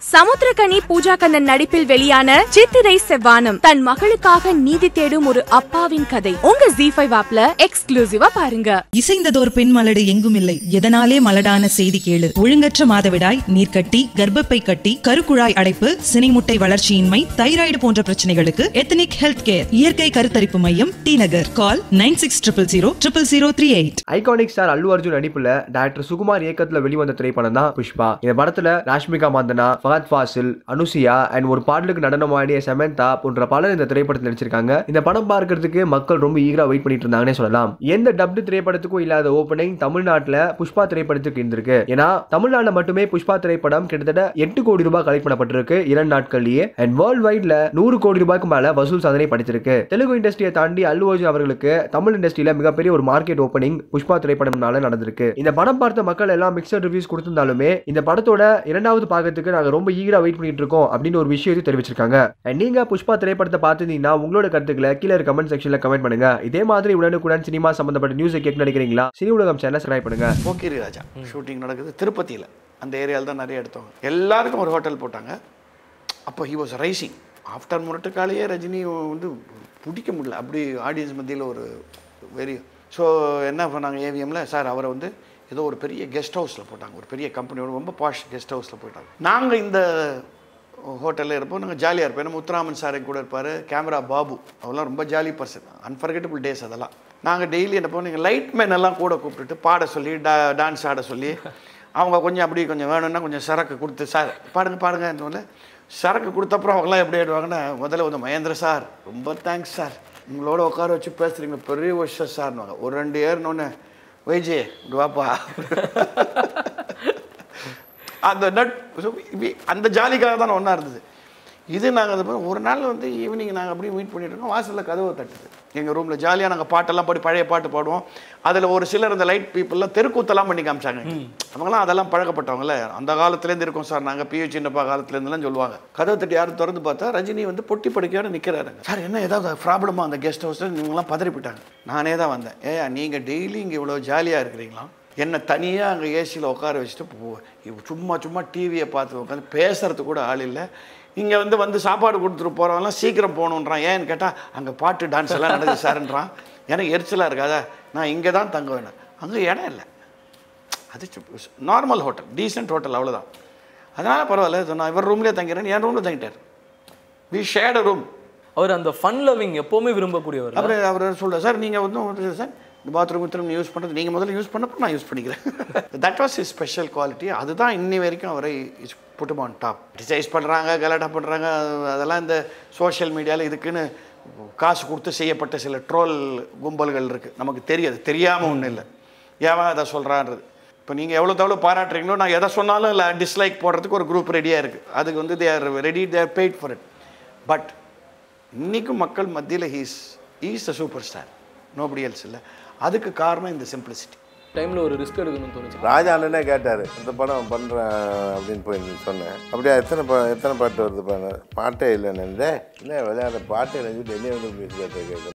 சமுத்திரகனி பூஜா கண்ணன் நடிப்பில் வெளியான சித்திரை செவ்வானம் தன் மகளுக்காக நீதி தேடும் ஒரு அப்பாவின் கதை உங்க ஜி ஃபைவ் ஆப்ல எக்ஸ்க்ளூசிவா பாருங்க இசைந்ததோர் பெண் மலடு எங்கும் இல்லை எதனாலே மலடான செய்தி கேளு ஒழுங்கற்ற மாதவிடாய் நீர்க்கட்டி கர்ப்பப்பை கட்டி கருக்குழாய் அடைப்பு சினைமுட்டை வளர்ச்சியின்மை தைராய்டு போன்ற பிரச்சனைகளுக்கு எத்தனிக் ஹெல்த் கேர் இயற்கை கருத்தரிப்பு மையம் T Nagar call nine six triple zero triple zero three eight iconic star Allu Arjun நடிப்புல டைரக்டர் சுகுமார் இயக்கத்துல வெளிவந்த திரைப்படம் தான் புஷ்பா இந்த படத்துல ராஷ்மிகா மந்தனா ஃபஹத் ஃபாசில் அனுசியா அண்ட் ஒரு பாடலுக்கு நடனமாடிய சமந்தா போன்ற பலர் இந்த திரைப்படத்தில் நடிச்சிருக்காங்க இந்த படம் பார்க்கறதுக்கு மக்கள் ரொம்ப ஈகரா வெயிட் பண்ணிட்டு இருந்தாங்கன்னே சொல்லலாம் எந்த டப்டு திரைப்படத்துக்கும் இல்லாத ஓப்பனிங் தமிழ்நாட்டுல புஷ்பா திரைப்படத்துக்கு இருந்திருக்கு ஏன்னா தமிழ்நாட்டுல மட்டுமே புஷ்பா திரைப்படம் கிட்டத்தட்ட எட்டு கோடி ரூபாய் கலெக்ட் பண்ணப்பட்டிருக்கு இரண்டு நாட்கள்லயே அண்ட் வேர்ல்ட் வைட்ல நூறு கோடி ரூபாய்க்கு மேல வசூல் சாதனை படிச்சிருக்கு தெலுங்கு இண்டஸ்ட்ரியை தாண்டி அல்லு அர்ஜுன் அவர்களுக்கு தமிழ் இண்டஸ்ட்ரியில மிகப்பெரிய ஒரு மார்க்கெட் ஓப்பனிங் புஷ்பா திரைப்படம்னால நடந்திருக்கு இந்த படம் பார்த்த மக்கள் எல்லாம் மிக்சட் ரிவ்யூஸ் கொடுத்திருந்தாலுமே இந்த படத்தோட இரண்டாவது பாகத்துக்கு நாங்க ரொம்ப ஈகரா வெயிட் பண்ணிட்டு இருக்கோம் அப்படின்னு ஒரு விஷயத்தை தெரிவிச்சிருக்காங்க And நீங்க புஷ்பா திரைப்படத்தை பார்த்திருந்தீங்கன்னா உங்களோட கருத்துக்களை கீழே கமெண்ட் செக்ஷன்ல கமெண்ட் பண்ணுங்க இதே மாதிரி உடனுக்குடன் சினிமா சம்பந்தப்பட்ட நியூஸை கேட்க நினைக்கிறீங்களா சினி உலகம் சேனல் சப்ஸ்கிரைப் பண்ணுங்க போக்கிரி ராஜா ஷூட்டிங் நடக்குது திருப்பதியில் அந்த ஏரியாவில் தான் நிறைய எடுத்தவங்க எல்லாருக்கும் ஒரு ஹோட்டல் போட்டாங்க அப்போ ஹி வாஸ் ரைசிங் ஆஃப்டர் முரட்டுக்காலையே ரஜினி வந்து பிடிக்க முடியல அப்படி ஆடியன்ஸ் மத்தியில் ஒரு வெறி ஸோ என்ன பண்ணாங்க ஏவிஎம்ல சார் அவரை வந்து ஏதோ ஒரு பெரிய கெஸ்ட் ஹவுஸில் போட்டாங்க ஒரு பெரிய கம்பெனியோட ரொம்ப பாஷ் கெஸ்ட் ஹவுஸில் போட்டாங்க நாங்கள் இந்த ஹோட்டலில் இருப்போம் நாங்கள் ஜாலியாக இருப்போம் ஏன்னா முத்துராமன் சார் கூட இருப்பார் கேமரா பாபு அவெல்லாம் ரொம்ப ஜாலி பர்சன் அன்ஃபர்கெட்டபிள் டேஸ் அதெல்லாம் நாங்கள் டெய்லி என்ன பண்ணுவோம் நீங்கள் லைட் மேன் எல்லாம் கூட கூப்பிட்டுட்டு பாட சொல்லி டா டான்ஸ் ஆட சொல்லி அவங்க கொஞ்சம் அப்படி கொஞ்சம் வேணும்னா கொஞ்சம் சரக்கு கொடுத்து சார் பாடுங்க பாடுங்க சரக்கு கொடுத்தப்புறம் அவங்களாம் எப்படி ஆயிடுவாங்கன்னா முதல்ல வந்து மகேந்திர சார் ரொம்ப தேங்க்ஸ் சார் உங்களோட உட்கார வச்சு பேசுகிறீங்க பெரிய வருஷம் சார்னுவாங்க ஒரு ரெண்டு ஏறினோடனே வைஜி இப்படி வாப்பா அந்த நட் அந்த ஜாலிக்காக தான் ஒன்றா இருந்தது இது நாங்கள் ஒரு நாள் வந்து ஈவினிங் நாங்கள் அப்படியே மீட் பண்ணிட்டு இருக்கோம் வாசலில் கதவை தட்டுது எங்கள் ரூமில் ஜாலியாக நாங்கள் பாட்டெல்லாம் பாடி பழைய பாட்டு பாடுவோம் அதில் ஒரு சிலர் இந்த லைட் பீப்புளெலாம் தெருக்கூத்தெல்லாம் பண்ணி காமிச்சாங்க அவங்களாம் அதெல்லாம் பழக்கப்பட்டவங்கள அந்த காலத்துலேருந்து இருக்கோம் சார் நாங்கள் பியூ சின்னப்பா காலத்துலேருந்துலாம் சொல்லுவாங்க கதவை தட்டி யாரும் திறந்து பார்த்தா ரஜினி வந்து பொட்டி படுக்கையோட நிற்கிறாருங்க சார் என்ன ஏதாவது ப்ராப்ளமா அந்த கெஸ்ட் ஹவுஸில் இவங்களாம் பதறி போயிட்டாங்க நானே தான் வந்தேன் ஏயா நீங்கள் டெய்லி இங்கே இவ்வளோ ஜாலியாக இருக்கிறீங்களா என்னை தனியாக அங்கே ஏசியில் உட்கார வச்சுட்டு போ- இவ சும்மா சும்மா டிவியை பார்த்து உட்காந்து பேசுறதுக்கு கூட ஆள் இல்லை இங்கே வந்து வந்து சாப்பாடு கொடுத்துட்டு போகிறவங்களாம் சீக்கிரம் போகணுன்றான் ஏன்னு கேட்டால் அங்கே பாட்டு டான்ஸ் எல்லாம் நடக்குது சார்ன்றான் எனக்கு எரிச்சலாக இருக்காதா நான் இங்கே தான் தங்க வேணும் அங்கே இடம் இல்லை அது நார்மல் ஹோட்டல் டீசென்ட் ஹோட்டல் அவ்வளோதான் அதனால் பரவாயில்ல இது நான் இவர் ரூம்லேயே தங்கிறேன் என் ரூமில் தங்கிட்டார் வி ஷேட் ரூம் அவர் அந்த ஃபன் லவ்விங் எப்பவுமே விரும்பக்கூடியவர் அப்புறம் அவர் சொல்ல சார் நீங்கள் வந்து சார் இந்த பாத்ரூம் திரும்ப யூஸ் பண்ணுறது நீங்கள் முதல்ல யூஸ் பண்ணப்போ நான் யூஸ் பண்ணிக்கிறேன் that was is special quality அதுதான் இன்னி வரைக்கும் அவரை is put him on top decides பண்ணுறாங்க கலாட்டா பண்ணுறாங்க அதெல்லாம் இந்த சோஷியல் மீடியாவில் இதுக்குன்னு காசு கொடுத்து செய்யப்பட்ட சில ட்ரோல் கும்பல்கள் இருக்குது நமக்கு தெரியாது தெரியாமல் ஒன்றும் இல்லை ஏன் அதை சொல்கிறான்றது இப்போ நீங்கள் எவ்வளோ எவ்வளோ பாராட்டுறீங்களோ நான் எதை சொன்னாலும் இல்லை டிஸ்லைக் போடுறதுக்கு ஒரு குரூப் ரெடியாக இருக்குது அதுக்கு வந்து they are ready they are paid for it but இன்றைக்கும் மக்கள் மத்தியில் he's is the super star nobody else இல்லை அதுக்கு காரணம் இந்த சிம்பிளிசிட்டி டைம்ல ஒரு ரிஸ்க் எடுக்கணும்னு தோணுச்சு ராஜா அண்ணனே கேட்டார் இந்த படம் பண்ணுறேன் அப்படின்னு போய் நீ சொன்னேன் அப்படியா எத்தனை பா எத்தனை பாட்டு வருது பாரு பாட்டே இல்லைன்னு என்ன விளையாட பாட்டே இல்லைன்னு சொல்லிட்டு என்னைய வந்து கேட்க